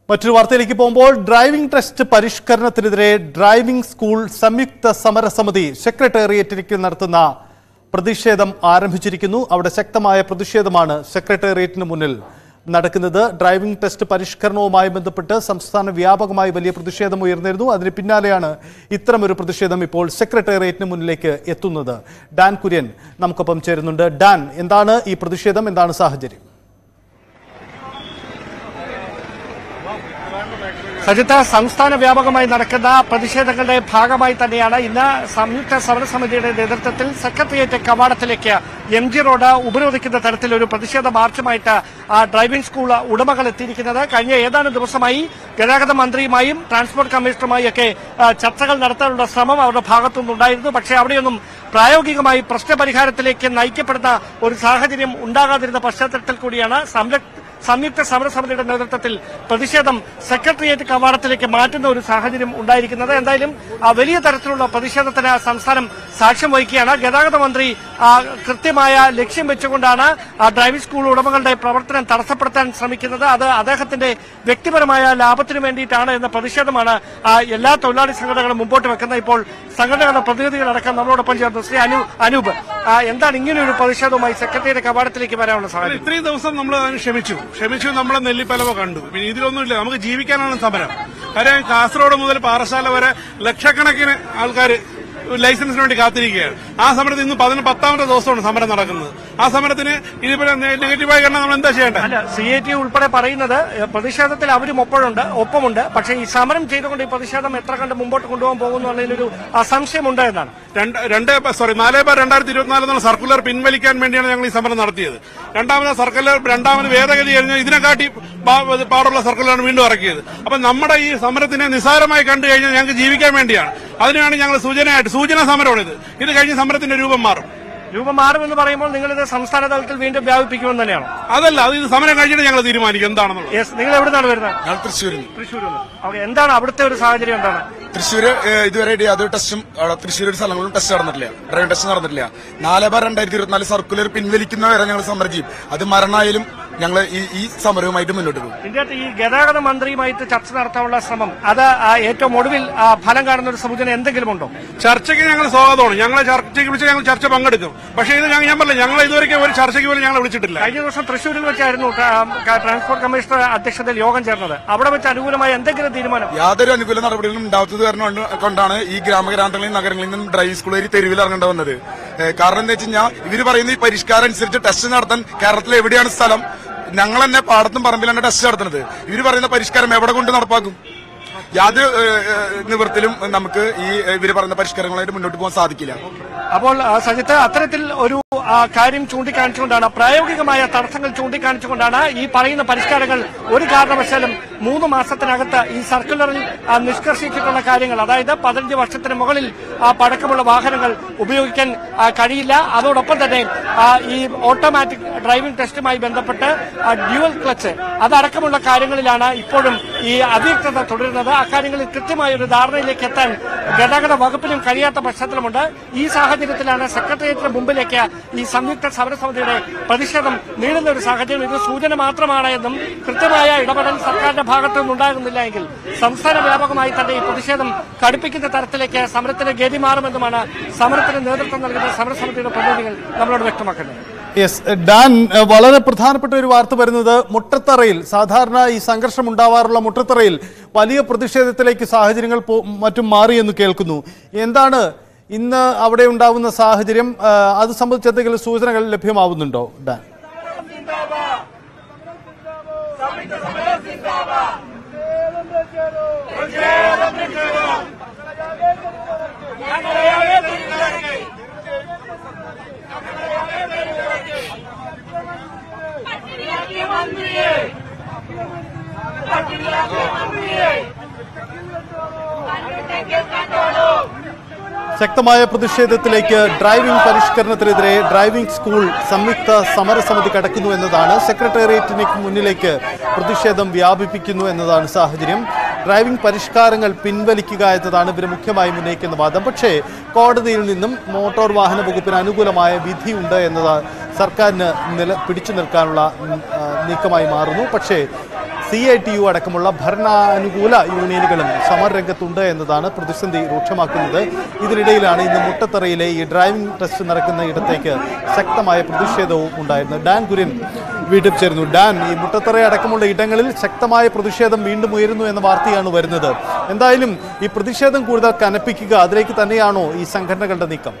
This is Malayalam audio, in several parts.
മറ്റൊരു വാർത്തയിലേക്ക് പോകുമ്പോൾ ഡ്രൈവിംഗ് ടെസ്റ്റ് പരിഷ്കരണത്തിനെതിരെ ഡ്രൈവിംഗ് സ്കൂൾ സംയുക്ത സമരസമിതി സെക്രട്ടേറിയറ്റിലേക്ക് നടത്തുന്ന പ്രതിഷേധം ആരംഭിച്ചിരിക്കുന്നു അവിടെ ശക്തമായ പ്രതിഷേധമാണ് സെക്രട്ടേറിയറ്റിന് മുന്നിൽ നടക്കുന്നത് ഡ്രൈവിംഗ് ടെസ്റ്റ് പരിഷ്കരണവുമായി ബന്ധപ്പെട്ട് സംസ്ഥാന വ്യാപകമായി വലിയ പ്രതിഷേധം ഉയർന്നിരുന്നു അതിന് പിന്നാലെയാണ് ഇത്തരമൊരു പ്രതിഷേധം ഇപ്പോൾ സെക്രട്ടേറിയറ്റിന് മുന്നിലേക്ക് എത്തുന്നത് ഡാൻ കുര്യൻ നമുക്കൊപ്പം ചേരുന്നുണ്ട് ഡാൻ എന്താണ് ഈ പ്രതിഷേധം എന്താണ് സാഹചര്യം സജിത്ത് സംസ്ഥാന വ്യാപകമായി നടക്കുന്ന പ്രതിഷേധങ്ങളുടെ ഭാഗമായി തന്നെയാണ് ഇന്ന് സംയുക്ത സമരസമിതിയുടെ നേതൃത്വത്തിൽ സെക്രട്ടേറിയറ്റ് കവാടത്തിലേക്ക് എം ജി റോഡ് ഉപരോധിക്കുന്ന തരത്തിൽ ഒരു പ്രതിഷേധ മാർച്ചുമായിട്ട് ആ ഡ്രൈവിംഗ് സ്കൂൾ ഉടമകൾ എത്തിയിരിക്കുന്നത് കഴിഞ്ഞ ഏതാനും ദിവസമായി ഗതാഗത മന്ത്രിയുമായും ട്രാൻസ്പോർട്ട് കമ്മീഷണറുമായും ഒക്കെ ആ, ചർച്ചകൾ നടത്താനുള്ള ശ്രമം അവരുടെ ഭാഗത്തുനിന്നുണ്ടായിരുന്നു പക്ഷേ അവിടെയൊന്നും പ്രായോഗികമായി പ്രശ്നപരിഹാരത്തിലേക്ക് നയിക്കപ്പെടുന്ന ഒരു സാഹചര്യം ഉണ്ടാകാതിരുന്ന പശ്ചാത്തലത്തിൽ കൂടിയാണ് സംരക്ഷ സംയുക്ത സമരസമിതിയുടെ നേതൃത്വത്തിൽ പ്രതിഷേധം സെക്രട്ടേറിയറ്റ് കവാടത്തിലേക്ക് മാറ്റുന്ന ഒരു സാഹചര്യം ഉണ്ടായിരിക്കുന്നത് എന്തായാലും ആ വലിയ തരത്തിലുള്ള പ്രതിഷേധത്തിന് സംസ്ഥാനം സാക്ഷ്യം വഹിക്കുകയാണ് ഗതാഗത മന്ത്രി ആ, കൃത്യമായ ലക്ഷ്യം വെച്ചുകൊണ്ടാണ് ആ ഡ്രൈവിംഗ് സ്കൂൾ ഉടമകളുടെ പ്രവർത്തനം തടസ്സപ്പെടുത്താൻ ശ്രമിക്കുന്നത് അത് അദ്ദേഹത്തിന്റെ വ്യക്തിപരമായ ലാഭത്തിനു വേണ്ടിയിട്ടാണ് എന്ന പ്രതിഷേധമാണ് ആ, എല്ലാ തൊഴിലാളി സംഘടനകളും മുമ്പോട്ട് വെക്കുന്നത് ഇപ്പോൾ സംഘടനകളുടെ പ്രതിനിധികളടക്കം നമ്മളോടൊപ്പം ചേർന്നു ശ്രീ അനു അനൂപ് ആ, എന്താണ് ഇങ്ങനെയൊരു പ്രതിഷേധവുമായി സെക്രട്ടേറിയറ്റ് കവാടത്തിലേക്ക് വരാനുള്ള സാഹചര്യം ഇത്രയും ദിവസം നമ്മൾ അതിന് ക്ഷമിച്ചു ക്ഷമിച്ചു നമ്മളെ നെല്ലിപ്പലവ കണ്ടു പിന്നെ ഇതിലൊന്നുമില്ല നമുക്ക് ജീവിക്കാനാണ് സമരം കാര്യം കാസർഗോഡ് മുതൽ പാറശാല വരെ ലക്ഷക്കണക്കിന് ആൾക്കാർ ലൈസൻസിന് വേണ്ടി കാത്തിരിക്കുകയാണ് ആ സമരത്തിൽ ഇന്ന് പതിന് പത്താമത്തെ ദിവസമാണ് സമരം നടക്കുന്നത് ആ സമരത്തിന് ഇതുപോലെ നെഗറ്റീവായി കണ്ടാൽ നമ്മൾ എന്താ ചെയ്യേണ്ടത് അല്ല സി ഐ ടി ഉൾപ്പെടെ പറയുന്നത് ഏഹ്, പ്രതിഷേധത്തിൽ അവരും ഒപ്പമുണ്ട് ഒപ്പമുണ്ട് പക്ഷേ ഈ സമരം ചെയ്തുകൊണ്ട് ഈ പ്രതിഷേധം എത്ര കണ്ട് മുമ്പോട്ട് കൊണ്ടുപോകാൻ പോകുന്നു എന്നുള്ളതിലൊരു സംശയമുണ്ട് എന്നാണ് രണ്ട് രണ്ട് സോറി നാല് ബാർ രണ്ടായിരത്തി ഇരുപത്തിനാല് എന്നുള്ള സർക്കുലർ പിൻവലിക്കാൻ വേണ്ടിയാണ് ഞങ്ങൾ ഈ സമരം നടത്തിയത് രണ്ടാമത് സർക്കുലർ രണ്ടാമത് ഭേദഗതി കഴിഞ്ഞാൽ ഇതിനെക്കാട്ടി പാ- ഇത് പാടുള്ള സർക്കുലറാണ് വീണ്ടും ഇറക്കിയത് അപ്പൊ നമ്മുടെ ഈ സമരത്തിനെ നിസ്സാരമായി കണ്ടു കഴിഞ്ഞാൽ ഞങ്ങൾക്ക് ജീവിക്കാൻ വേണ്ടിയാണ് അതിനാണ് ഞങ്ങൾ സൂചനയായിട്ട് സൂചന സമരമാണിത് ഇത് കഴിഞ്ഞ് സമരത്തിന്റെ രൂപം മാറും രൂപം മാറുമെന്ന് പറയുമ്പോൾ നിങ്ങളിത് സംസ്ഥാന തലത്തിൽ വീണ്ടും വ്യാപിപ്പിക്കുമെന്ന് തന്നെയാണ് അതല്ല അത് ഇത് സമരം കഴിഞ്ഞിട്ട് ഞങ്ങൾ തീരുമാനിക്കും എന്താണെന്നുള്ളത് യെസ് നിങ്ങൾ എവിടുന്നാണ് വരുന്നത് ഞാൻ തൃശ്ശൂരിൽ നിന്ന് തൃശ്ശൂരിൽ നിന്ന് ഓക്കെ എന്താണ് അവിടുത്തെ ഒരു സാഹചര്യം എന്താണ് തൃശ്ശൂര് ഏഹ്, ഇതുവരെ യാതൊരു ടെസ്റ്റും അവിടെ തൃശ്ശൂർ ഒരു സ്ഥലങ്ങളിലും ടെസ്റ്റ് നടന്നിട്ടില്ല ഡ്രൈവിംഗ് ടെസ്റ്റ് നടന്നിട്ടില്ല നാല് ബാർ രണ്ടായിരത്തി ഇരുപത്തിനാല് സർക്കുലർ പിൻവലിക്കുന്നവരെ ഞങ്ങൾ സമരം ചെയ്യും അത് മരണമായാലും ഞങ്ങൾ ഈ ഈ സമരവുമായിട്ട് മുന്നോട്ട് പോകും ഇതിന്റെ ഈ ഗതാഗത മന്ത്രിയുമായിട്ട് ചർച്ച നടത്താനുള്ള ശ്രമം അത് ആ, ഏറ്റവും ഒടുവിൽ ആ, ഫലം കാണുന്ന ഒരു സൂചന എന്തെങ്കിലും ഉണ്ടോ ചർച്ചയ്ക്ക് ഞങ്ങൾ സ്വാഗതമാണ് ഞങ്ങളെ ചർച്ചയ്ക്ക് വിളിച്ച് ഞങ്ങൾ ചർച്ച പങ്കെടുക്കും പക്ഷേ ഇത് ഞങ്ങൾ ഞാൻ പറഞ്ഞില്ല ഞങ്ങൾ ഇതുവരെ ഒരു ചർച്ചയ്ക്ക് പോലും ഞങ്ങളെ വിളിച്ചിട്ടില്ല കഴിഞ്ഞ ദിവസം തൃശ്ശൂരിൽ വെച്ചായിരുന്നു ട്രാ- ട്രാൻസ്പോർട്ട് കമ്മീഷണർ അധ്യക്ഷതയിൽ യോഗം ചേർന്നത് അവിടെ വെച്ച് അനുകൂലമായ എന്തെങ്കിലും തീരുമാനം യാതൊരു അനുകൂല നടപടികളും ഉണ്ടാവാത്തത് കാരണം കൊണ്ട് കൊണ്ടാണ് ഈ ഗ്രാമഗ്രാമങ്ങളിൽ നഗരങ്ങളിൽ നിന്നും ഡ്രൈവിംഗ് സ്കൂൾ വഴി തെരുവിൽ ഇറങ്ങേണ്ടി വന്നത് ഏഹ്, കാരണം എന്താ വെച്ച് കഴിഞ്ഞാൽ ഇവര് പറയുന്ന ഈ പരിഷ്കാരം അനുസരിച്ച് ടെസ്റ്റ് നടത്താൻ കേരളത്തിൽ എവിടെയാണ് സ്ഥലം ഞങ്ങൾ തന്നെ പാടത്തും പറമ്പിലാണ് ടെസ്റ്റ് നടത്തുന്നത് ഇവര് പറയുന്ന പരിഷ്കാരം എവിടെ കൊണ്ട് നടപ്പാക്കും യാതൊരു ഏഹ്, ഏഹ്, നിവൃത്തിലും നമുക്ക് ഈ ഏഹ്, ഇവര് പറയുന്ന പരിഷ്കാരങ്ങളായിട്ട് മുന്നോട്ട് പോകാൻ സാധിക്കില്ല അപ്പോൾ ആ, സജിത്ത് അത്തരത്തിൽ ഒരു ആ, കാര്യം ചൂണ്ടിക്കാണിച്ചുകൊണ്ടാണ് പ്രായോഗികമായ തടസ്സങ്ങൾ ചൂണ്ടിക്കാണിച്ചുകൊണ്ടാണ് ഈ പറയുന്ന പരിഷ്കാരങ്ങൾ ഒരു കാരണവശാലും മൂന്ന് മാസത്തിനകത്ത് ഈ സർക്കുലറിൽ ആ, നിഷ്കർഷിച്ചിട്ടുള്ള കാര്യങ്ങൾ അതായത് പതിനഞ്ച് വർഷത്തിന് മുകളിൽ ആ, പഴക്കമുള്ള വാഹനങ്ങൾ ഉപയോഗിക്കാൻ ആ, കഴിയില്ല അതോടൊപ്പം തന്നെ ആ, ഈ ഓട്ടോമാറ്റിക് ഡ്രൈവിംഗ് ടെസ്റ്റുമായി ബന്ധപ്പെട്ട് ഡ്യുവൽ ക്ലച്ച് അതടക്കമുള്ള കാര്യങ്ങളിലാണ് ഇപ്പോഴും ഈ അവ്യക്തത തുടരുന്നത് അക്കാര്യങ്ങളിൽ കൃത്യമായ ഒരു ധാരണയിലേക്ക് എത്താൻ ഗതാഗത വകുപ്പിനും കഴിയാത്ത പശ്ചാത്തലമുണ്ട് ഈ സാഹചര്യത്തിലാണ് സെക്രട്ടേറിയറ്റിന് മുമ്പിലേക്ക് ഈ സംയുക്ത സമരസമിതിയുടെ പ്രതിഷേധം നീളുന്ന ഒരു സാഹചര്യം ഇത് സൂചന മാത്രമാണ് എന്നും കൃത്യമായ ഇടപെടൽ സർക്കാരിന്റെ ഭാഗത്തു നിന്നുണ്ടാകുന്നില്ല എങ്കിൽ സംസ്ഥാന വ്യാപകമായി തന്നെ ഈ പ്രതിഷേധം കടുപ്പിക്കുന്ന തരത്തിലേക്ക് സമരത്തിന് ഗതി മാറുമെന്നുമാണ് സമരത്തിന് നേതൃത്വം നൽകുന്ന സമരസമിതിയുടെ പ്രതിനിധികൾ നമ്മളോട് വ്യക്തമാക്കുന്നത് യെസ് ഡാൻ ഏഹ്, വളരെ പ്രധാനപ്പെട്ട ഒരു വാർത്ത വരുന്നത് മുട്ടത്തറയിൽ സാധാരണ ഈ സംഘർഷം ഉണ്ടാവാറുള്ള മുട്ടത്തറയിൽ വലിയ പ്രതിഷേധത്തിലേക്ക് സാഹചര്യങ്ങൾ പോ- മറ്റും മാറി എന്ന് കേൾക്കുന്നു എന്താണ് ഇന്ന് അവിടെ ഉണ്ടാവുന്ന സാഹചര്യം ഏഹ്, അത് സംബന്ധിച്ച് എന്തെങ്കിലും സൂചനകൾ ലഭ്യമാവുന്നുണ്ടോ ഡാൻ ശക്തമായ പ്രതിഷേധത്തിലേക്ക് ഡ്രൈവിംഗ് പരിഷ്കരണത്തിനെതിരെ ഡ്രൈവിംഗ് സ്കൂൾ സംയുക്ത സമരസമിതി കടക്കുന്നു എന്നതാണ് സെക്രട്ടേറിയറ്റിന് മുന്നിലേക്ക് പ്രതിഷേധം വ്യാപിപ്പിക്കുന്നു എന്നതാണ് സാഹചര്യം ഡ്രൈവിംഗ് പരിഷ്കാരങ്ങൾ പിൻവലിക്കുക എന്നതാണ് ഇവർ മുഖ്യമായും ഉന്നയിക്കുന്ന വാദം പക്ഷേ കോടതിയിൽ നിന്നും മോട്ടോർ വാഹന വകുപ്പിന് അനുകൂലമായ വിധിയുണ്ട് എന്നത് സർക്കാരിന് നില പിടിച്ചു നിൽക്കാനുള്ള ഉം, ആ, നീക്കമായി മാറുന്നു പക്ഷേ സി ഐ ടി യു അടക്കമുള്ള ഭരണാനുകൂല യൂണിയനുകളും സമരരംഗത്തുണ്ട് എന്നതാണ് പ്രതിസന്ധി രൂക്ഷമാക്കുന്നത് ഇതിനിടയിലാണ് ഇന്ന് മുട്ടത്തറയിലെ ഈ ഡ്രൈവിംഗ് ടെസ്റ്റ് നടക്കുന്ന ഇടത്തേക്ക് ശക്തമായ പ്രതിഷേധവും ഉണ്ടായിരുന്നത് ഡാൻ കുര്യൻ വീട്ടിൽ ചേരുന്നു ഡാൻ ഈ മുട്ടത്തറ അടക്കമുള്ള ഇടങ്ങളിൽ ശക്തമായ പ്രതിഷേധം വീണ്ടും ഉയരുന്നു എന്ന വാർത്തയാണ് വരുന്നത് എന്തായാലും ഈ പ്രതിഷേധം കൂടുതൽ കനപ്പിക്കുക അതിലേക്ക് തന്നെയാണോ ഈ സംഘടനകളുടെ നീക്കം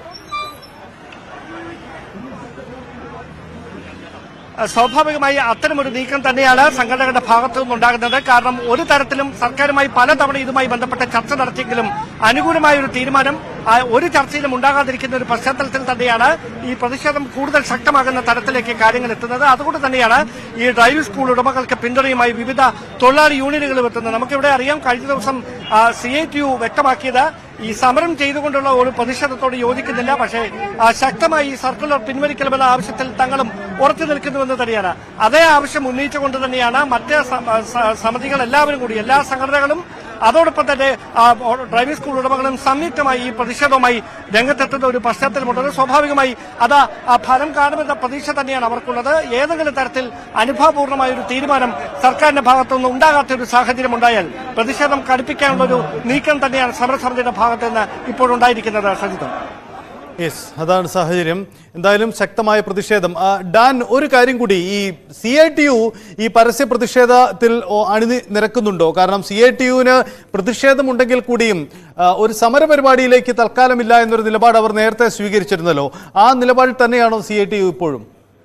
സ്വാഭാവികമായി അത്തരമൊരു നീക്കം തന്നെയാണ് സംഘടനകളുടെ ഭാഗത്തു നിന്നുണ്ടാകുന്നത് കാരണം ഒരു തരത്തിലും സർക്കാരുമായി പലതവണ ഇതുമായി ബന്ധപ്പെട്ട ചർച്ച നടത്തിയെങ്കിലും അനുകൂലമായ ഒരു തീരുമാനം ആ, ഒരു ചർച്ചയിലും ഉണ്ടാകാതിരിക്കുന്ന ഒരു പശ്ചാത്തലത്തിൽ തന്നെയാണ് ഈ പ്രതിഷേധം കൂടുതൽ ശക്തമാകുന്ന തരത്തിലേക്ക് കാര്യങ്ങൾ എത്തുന്നത് അതുകൊണ്ട് തന്നെയാണ് ഈ ഡ്രൈവിംഗ് സ്കൂൾ ഉടമകൾക്ക് പിന്തുണയുമായി വിവിധ തൊഴിലാളി യൂണിയനുകളും എത്തുന്നത് നമുക്കിവിടെ അറിയാം കഴിഞ്ഞ ദിവസം സി ഐ ടി യു വ്യക്തമാക്കിയത് ഈ സമരം ചെയ്തുകൊണ്ടുള്ള ഒരു പ്രതിഷേധത്തോട് യോജിക്കുന്നില്ല പക്ഷേ ആ, ശക്തമായി ഈ സർക്കുലർ പിൻവലിക്കണമെന്ന ആവശ്യത്തിൽ തങ്ങളും ഉറച്ചു നിൽക്കുന്നുവെന്ന് തന്നെയാണ് അതേ ആവശ്യം ഉന്നയിച്ചുകൊണ്ട് തന്നെയാണ് മറ്റ് സ- സ- സമിതികൾ എല്ലാവരും കൂടി എല്ലാ സംഘടനകളും അതോടൊപ്പം തന്നെ ആ, ഓ- ഡ്രൈവിംഗ് സ്കൂൾ ഉടമകളും സംയുക്തമായി ഈ പ്രതിഷേധവുമായി രംഗത്തെത്തുന്ന ഒരു പശ്ചാത്തലമുള്ളത് സ്വാഭാവികമായി അത് ആ ഫലം കാണുമെന്ന പ്രതീക്ഷ തന്നെയാണ് അവർക്കുള്ളത് ഏതെങ്കിലും തരത്തിൽ അനുഭാവപൂർണമായ ഒരു തീരുമാനം സർക്കാരിന്റെ ഭാഗത്തുനിന്ന് ഉണ്ടാകാത്ത ഒരു സാഹചര്യം ഉണ്ടായാൽ പ്രതിഷേധം കടുപ്പിക്കാനുള്ള ഒരു നീക്കം തന്നെയാണ് സമരസമിതിയുടെ ഭാഗത്ത് നിന്ന് ഇപ്പോഴുണ്ടായിരിക്കുന്നത് സജിതം യെസ് അതാണ് സാഹചര്യം എന്തായാലും ശക്തമായ പ്രതിഷേധം ആ, ഡാൻ ഒരു കാര്യം കൂടി ഈ സി ഐ ടി യു ഈ പരസ്യ പ്രതിഷേധത്തിൽ ഓ, അണി നിരക്കുന്നുണ്ടോ കാരണം സി ഐ ടി യുവിന് പ്രതിഷേധമുണ്ടെങ്കിൽ കൂടിയും ആ, ഒരു സമര പരിപാടിയിലേക്ക് തൽക്കാലമില്ല എന്നൊരു നിലപാട് അവർ നേരത്തെ സ്വീകരിച്ചിരുന്നല്ലോ ആ നിലപാടിൽ തന്നെയാണോ സി ഐ ടി യു ഇപ്പോഴും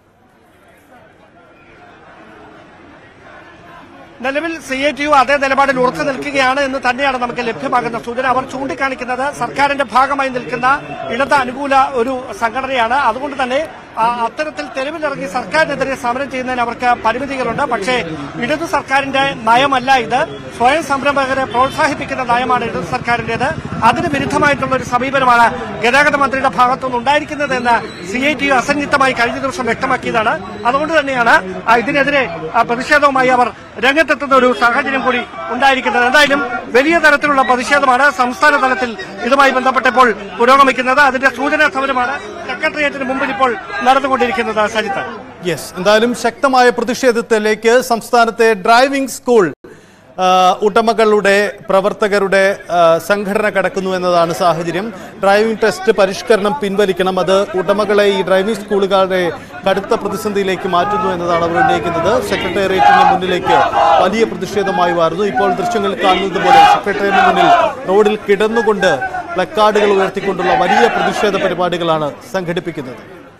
നിലവിൽ സി ഐ ടി യു അതേ നിലപാടിൽ ഉറച്ചു നിൽക്കുകയാണ് എന്ന് തന്നെയാണ് നമുക്ക് ലഭ്യമാകുന്ന സൂചന അവർ ചൂണ്ടിക്കാണിക്കുന്നത് സർക്കാരിന്റെ ഭാഗമായി നിൽക്കുന്ന ഇടത് അനുകൂല ഒരു സംഘടനയാണ് അതുകൊണ്ട് തന്നെ ആ, അത്തരത്തിൽ തെരുവിലിറങ്ങി സർക്കാരിനെതിരെ സമരം ചെയ്യുന്നതിന് അവർക്ക് പരിമിതികളുണ്ട് പക്ഷേ ഇടതു സർക്കാരിന്റെ നയമല്ല ഇത് സ്വയം സംരംഭകരെ പ്രോത്സാഹിപ്പിക്കുന്ന നയമാണ് ഇടതു സർക്കാരിന്റേത് അതിന് വിരുദ്ധമായിട്ടുള്ള ഒരു സമീപനമാണ് ഗതാഗത മന്ത്രിയുടെ ഭാഗത്തുനിന്ന് ഉണ്ടായിരിക്കുന്നത് എന്ന് സി ഐ ടി യു അസന്നിഗ്ധമായി കഴിഞ്ഞ ദിവസം വ്യക്തമാക്കിയതാണ് അതുകൊണ്ട് തന്നെയാണ് ആ, ഇതിനെതിരെ ആ, പ്രതിഷേധവുമായി അവർ രംഗത്തെത്തുന്ന ഒരു സാഹചര്യം കൂടി ഉണ്ടായിരിക്കുന്നത് എന്തായാലും വലിയ തരത്തിലുള്ള പ്രതിഷേധമാണ് സംസ്ഥാന തലത്തിൽ ഇതുമായി ബന്ധപ്പെട്ടപ്പോൾ പുരോഗമിക്കുന്നത് അതിന്റെ സൂചനാ സമരമാണ് സെക്രട്ടേറിയറ്റിന് മുമ്പിൽ ഇപ്പോൾ നടന്നുകൊണ്ടിരിക്കുന്നത് സജിത്ത് യെസ് എന്തായാലും ശക്തമായ പ്രതിഷേധത്തിലേക്ക് സംസ്ഥാനത്തെ ഡ്രൈവിംഗ് സ്കൂൾ ആ, ഉടമകളുടെ പ്രവർത്തകരുടെ ആ, സംഘടന കടക്കുന്നു എന്നതാണ് സാഹചര്യം ഡ്രൈവിംഗ് ടെസ്റ്റ് പരിഷ്കരണം പിൻവലിക്കണം അത് ഉടമകളെ ഈ ഡ്രൈവിംഗ് സ്കൂളുകളുടെ കടുത്ത പ്രതിസന്ധിയിലേക്ക് മാറ്റുന്നു എന്നതാണ് അവർ ഉന്നയിക്കുന്നത് സെക്രട്ടേറിയറ്റിന് മുന്നിലേക്ക് വലിയ പ്രതിഷേധമായി മാറുന്നു ഇപ്പോൾ ദൃശ്യങ്ങളിൽ കാണുന്നത് പോലെ സെക്രട്ടേറിയറ്റിന് മുന്നിൽ റോഡിൽ കിടന്നുകൊണ്ട് പ്ലക്കാർഡുകൾ ഉയർത്തിക്കൊണ്ടുള്ള വലിയ പ്രതിഷേധ പരിപാടികളാണ് സംഘടിപ്പിക്കുന്നത്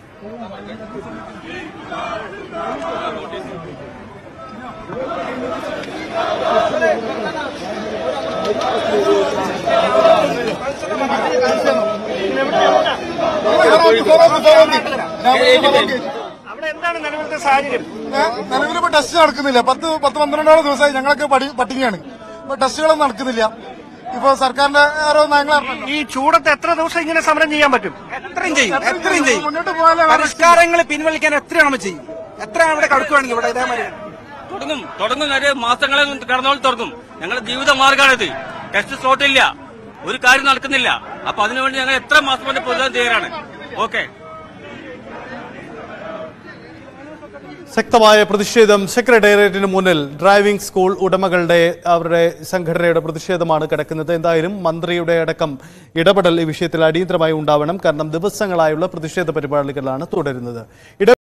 അവിടെ എന്താണ് നിലവിലത്തെ സാഹചര്യം നിലവിലിപ്പോ ടെസ്റ്റ് നടക്കുന്നില്ല പത്ത് പത്ത് പന്ത്രണ്ടോളം ദിവസമായി ഞങ്ങളൊക്കെ പടി പട്ടിണിയാണ് ഇപ്പൊ ടെസ്റ്റുകളൊന്നും നടക്കുന്നില്ല ഇപ്പൊ സർക്കാരിന്റെ ഓരോ നയങ്ങൾ ഈ ചൂടത്ത് എത്ര ദിവസം ഇങ്ങനെ സമരം ചെയ്യാൻ പറ്റും എത്രയും ചെയ്യും എത്രയും ചെയ്യും മുന്നോട്ട് പോകാനുള്ള പരിഷ്കാരങ്ങൾ പിൻവലിക്കാൻ എത്രയാണ് ചെയ്യും എത്രയാണ് ഇവിടെ കടക്കുവാണെങ്കിൽ ഇവിടെ ഇതേമാതിരി തുടങ്ങും തുടങ്ങും ഒരു മാസങ്ങളെ കടന്നോൾ തുടങ്ങും ഞങ്ങളുടെ ജീവിത മാർഗമാണിത് ടെസ്റ്റ് സ്ലോട്ട് ഇല്ല ഒരു കാര്യം നടക്കുന്നില്ല അപ്പൊ അതിനുവേണ്ടി ഞങ്ങൾ എത്ര മാസം കൊണ്ട് പൊതുവാൻ തയ്യാറാണ് ഓക്കെ ശക്തമായ പ്രതിഷേധം സെക്രട്ടേറിയറ്റിന് മുന്നിൽ ഡ്രൈവിംഗ് സ്കൂൾ ഉടമകളുടെ അവരുടെ സംഘടനയുടെ പ്രതിഷേധമാണ് കിടക്കുന്നത് എന്തായാലും മന്ത്രിയുടെ അടക്കം ഇടപെടൽ ഈ വിഷയത്തിൽ അടിയന്തരമായി ഉണ്ടാവണം കാരണം ദിവസങ്ങളായുള്ള പ്രതിഷേധ പരിപാടികളാണ് തുടരുന്നത് ഇട